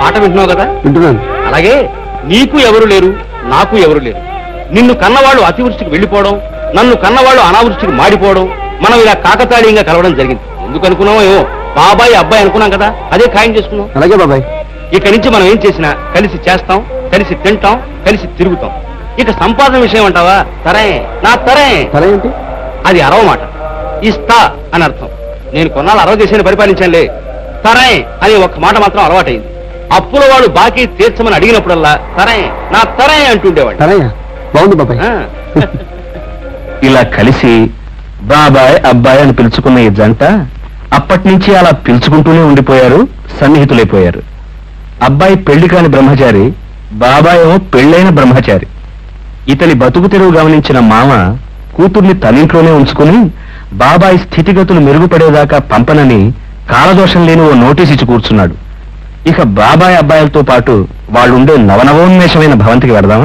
పాట వింటున్నావు కదా వింటున్నాను అలాగే నీకు ఎవరు లేరు నాకు ఎవరు లేరు నిన్ను కన్నవాళ్ళు అతివృష్టికి వెళ్ళిపోవడం నన్ను కన్నవాళ్ళు అనావృష్టికి మాడిపోవడం మనం ఇలా కాకతాళీయంగా కలవడం జరిగింది ఎందుకు అనుకున్నామో ఏమో బాబాయ్ అబ్బాయి అనుకున్నాం కదా అదే ఖాయం చేసుకున్నాం అలాగే బాబాయ్ ఇక నుంచి మనం ఏం చేసినా కలిసి చేస్తాం కలిసి తింటాం కలిసి తిరుగుతాం ఇక సంపాదన విషయం అంటావా తరే నా తరే సరే ఏంటి అది అరవ మాట ఇస్తా అని అర్థం నేను కొన్నాళ్ళు అరవ దేశాన్ని పరిపాలించానులే తరే అని ఒక్క మాట మాత్రం అలవాటైంది అప్పుల వాడు బాకీ తీర్చమని అడిగినప్పుడల్లా తరే నా తరే అంటుండేవాడు సరేయా బాగుంది బాబాయ్ ఆ. ఇలా కలిసి బాబాయ్ అబ్బాయి అని పిలుచుకున్న ఈ జంట అప్పటి నుంచి అలా పిలుచుకుంటూనే ఉండిపోయారు సన్నిహితులైపోయారు అబ్బాయి పెళ్లి కాని బ్రహ్మచారి బాబాయ్ ఏమో పెళ్ళైన బ్రహ్మచారి ఇతని బతుకు తెరువు గమనించిన మామ కూతుర్ని తనింట్లోనే ఉంచుకుని బాబాయ్ స్థితిగతులు మెరుగుపడేదాకా పంపనని కాలదోషం లేని ఓ నోటీస్ ఇచ్చి కూర్చున్నాడు ఇక బాబాయ్ అబ్బాయిలతో పాటు వాళ్ళుండే నవనవోన్మేషమైన భవంతికి వెడదామా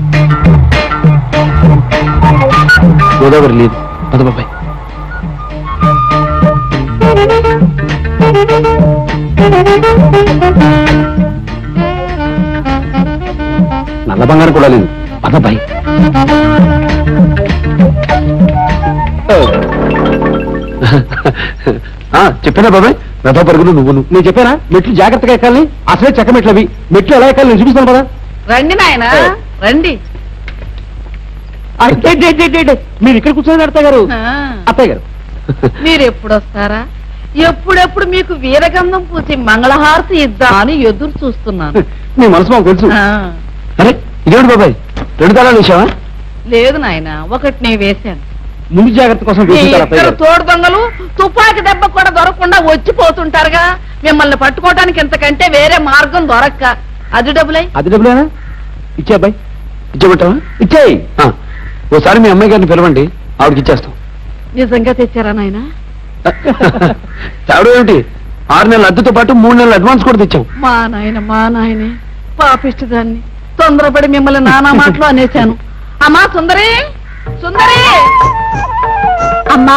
గోదావరి లేదు పద బాబాయ్ నల్ల బంగారం కూడా లేదు పద బాయ్ చెప్పానా బాబాయ్ రథ పరుగులు నువ్వు నేను చెప్పానా మెట్లు జాగ్రత్తగా ఎక్కాలి అసలే చెక్క మెట్లు అవి మెట్లు ఎలా ఎక్కాలి నేను చూపిస్తాను పదా రండి నాయన రండి మీరు ఇక్కడ కూర్చొని అత్తయ్య గారు ఆ, అత్తయ్య గారు మీరు ఎప్పుడు వస్తారా ఎప్పుడెప్పుడు మీకు వీరగంధం పూసి మంగళహారతి ఇద్దాం అని ఎదురు చూస్తున్నాను నీ మనసు మాకు తెలుసు ఆ, అరే ఇదేంటి బాబాయ్ రెండు తాళాలు వేసావా లేదు నాయన ఒకటి నేను వేశాను ముందు జాగ్రత్త కోసం మీ వేసుకుంటారు అత్తయ్య ఇద్దరు గారు. తోడు దొంగలు తుపాకి దెబ్బ కూడా దొరకకుండా వచ్చిపోతుంటారుగా మిమ్మల్ని పట్టుకోవడానికి ఇంతకంటే వేరే మార్గం దొరక్క అది డబ్బులై అది డబ్బులేనా ఇచ్చే అబ్బాయి ఇచ్చేబట్టావా ఇచ్చేయి ఆ, ఓసారి మీ అమ్మాయి గారిని పిలవండి ఆవిడకి ఇచ్చేస్తాం నిజంగా తెచ్చారా నాయన తేవడం ఏమిటి ఆరు నెలల అద్దెతో పాటు మూడు నెలల అడ్వాన్స్ కూడా తెచ్చాం మా నాయన మా నాయనే పాపిష్టి దాన్ని తొందరపడి మిమ్మల్ని నానా మాటలు అనేశాను అమ్మా సుందరి సుందరి అమ్మా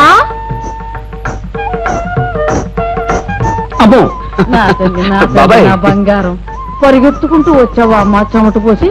అమ్మో నా తల్లి నా తల్లి, బాబాయ్ నా బంగారం పరిగెత్తుకుంటూ వచ్చావా అమ్మా చెమట పోసి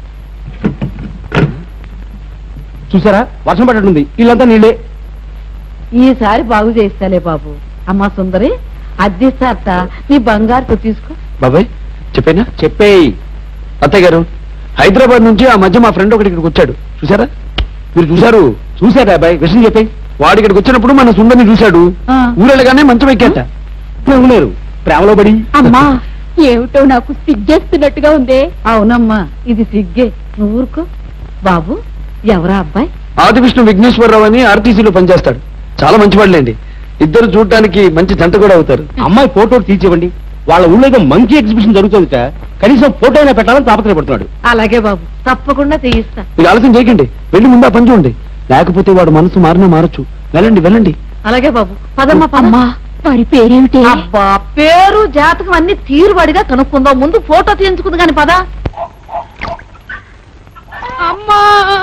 చూసారా వర్షం పడ్డట్టుంది ఇల్లంతా నీళ్ళే ఈసారి బాగు చేస్తాలే బాబు అమ్మా సుందరి అద్దిస్తారట నీ బంగారుతో తీసుకో బాబాయ్ చెప్పేనా చెప్పేయి అత్తయ్య గారు హైదరాబాద్ నుంచి ఆ మధ్య మా ఫ్రెండ్ ఒకటి ఇక్కడికి వచ్చాడు చూసారా మీరు చూసారు చూసారా అబ్బాయి విషయం చెప్పాయి వాడు ఇక్కడికి వచ్చినప్పుడు మన సుందరిని చూశాడు ఆ. ఊరెళ్ళగానే మంచం ఎక్కేట లేరు ప్రేమలో పడి అమ్మా ఏమిటో నాకు సిగ్గేస్తున్నట్టుగా ఉందే అవునమ్మా ఇది సిగ్గే నువ్వు ఊరుకో బాబు ఎవరా అబ్బాయి ఆదివిష్ణు విఘ్నేశ్వరరావు అని ఆర్టీసీలో పనిచేస్తాడు చాలా మంచివాళ్ళండి ఇద్దరు చూడటానికి మంచి జంట కూడా అవుతారు అమ్మాయి ఫోటో తీర్చివ్వండి వాళ్ళ ఊళ్ళో ఏదో మంకీ ఎగ్జిబిషన్ జరుగుతుందిట కనీసం ఫోటో అయినా పెట్టాలని తాపత్రయపడుతున్నాడు అలాగే బాబు తప్పకుండా తీయిస్తా మీరు ఆలస్యం చేయకండి వెళ్ళి ముందు ఆ పని చూడండి లేకపోతే వాడు మనసు మారినా మారచ్చు వెళ్ళండి వెళ్ళండి అలాగే బాబు పదమ్మా అమ్మా పదమ్మా వారి పేరేమిటి అబ్బా పేరు జాతకం అన్ని తీరుబడిగా కనుక్కుందాం ముందు ఫోటో తీయించుకుంది కాని పదా అమ్మా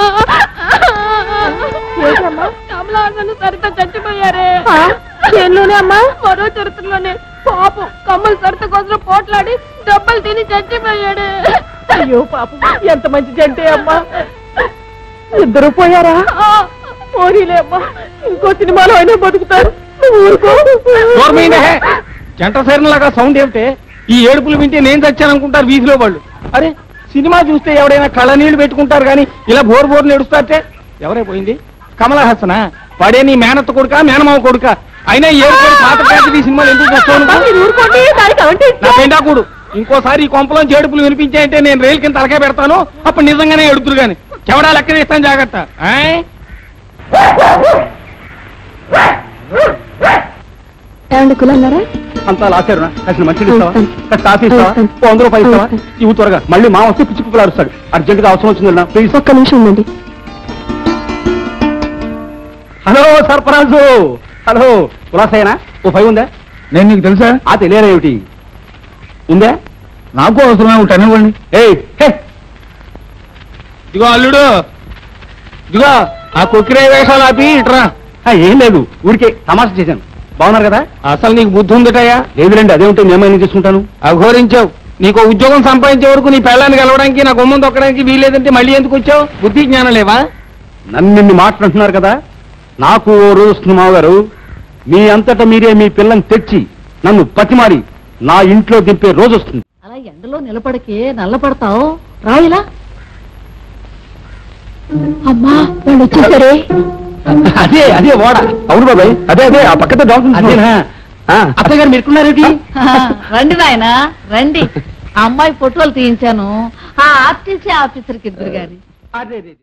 కమలాసను సరిత చచ్చిపోయారే చేనులోనే అమ్మా మరో చరిత్రలోనే పాపం కమ్మలు సరిత కోసం పోట్లాడి దెబ్బలు తిని చచ్చిపోయాడే అయ్యో పాపం ఎంత మంచి జంటే అమ్మా ఇద్దరు పోయారా పోనీలే అమ్మా ఇంకో సినిమాలో అయినా బతుకుతారు నువ్వు ఊరుకో. జంట లాగా సౌండ్ ఏమిటే ఈ ఏడుపులు వింటే నేను చచ్చాననుకుంటారు వీధిలో వాళ్ళు అరే సినిమా చూస్తే ఎవడైనా కళ్ళ నీళ్లు పెట్టుకుంటారు కానీ ఇలా బోర్ బోర్ ఏడుస్తారటే ఎవరే పోయింది కమల హాసన వాడే నీ మేనత్త కొడుక మేనమావ కొడుక అయినా ఈ ఏడు పాత ట్రాజడీ సినిమాలు ఎందుకు చూస్తావు నువ్వు? మీరు ఊరుకోండి దానికి అవంటే నా పెండాకుడు ఇంకోసారి ఈ కొంపలో ఏడుపులు వినిపించాయంటే నేను రైలు కింద తలకాయ పెడతాను అప్పుడు నిజంగానే ఎడుతురు గాని చెవడా లెక్కన ఇస్తాను జాగ్రత్త ఆయ్? ఏమండి కులన్నారా అంతా లాచారునా కాసిన మంచిది ఇస్తావా కాస్త కాఫీ ఇస్తావా ఓ వంద రూపాయలు ఇస్తావా ఇవి త్వరగా మళ్ళీ మా వస్తే పిచ్చి కుక్కలు అరుస్తాడు అర్జెంట్ గా అవసరం వచ్చిందన్నా ప్లీజ్ ఒక్క నిమిషం ఉండండి హలో సర్పరాజు హలో కులాసైనా ఓ ఫైవ్ ఉందా నేను నీకు తెలుసా ఆ తెలియరా ఏమిటి ఉందా నాకు అవసరమే ఉంటాను ఇవ్వండి ఏయ్ హే ఇదిగో అల్లుడు ఇదిగో ఆ కొక్కిరే వేషాలు ఆపి ఇట్రా ఆ, ఏం లేదు ఊరికే తమాషా చేశాను బాగున్నారు కదా అసలు నీకు బుద్ధి ఉందిటయ్యా లేదులేండి అదే ఉంటే నేను ఏమైనా చేసుకుంటాను అఘోరించావు నీకు ఉద్యోగం సంపాదించే వరకు నీ పెళ్ళాన్ని కలవడానికి నా గుమ్మం తొక్కడానికి వీలేదంటే మళ్ళీ ఎందుకు వచ్చావు బుద్ధి జ్ఞానం లేవా నన్ను నిన్ను మాట్లాడుతున్నారు కదా నాకు ఓ రోజు వస్తుంది మావగారు మీ అంతటా మీరే మీ పిల్లని తెచ్చి నన్ను పతిమారి నా ఇంట్లో దింపే రోజు వస్తుంది అలా ఎండలో నిలబడికే నల్లపడతావు రాయిలా అమ్మా వాళ్ళు వచ్చేసరే అదే అదే ఓడ అవును బాబాయ్ అదే అదే ఆ పక్కన డాక్టర్ అత్తయ్య గారు మీరుకున్నారేంటి రండి నాయన రండి ఆ అమ్మాయి ఫోటోలు తీయించాను ఆ ఆర్టీసీ ఆఫీసర్కి ఇద్దరు గాని అదే అదే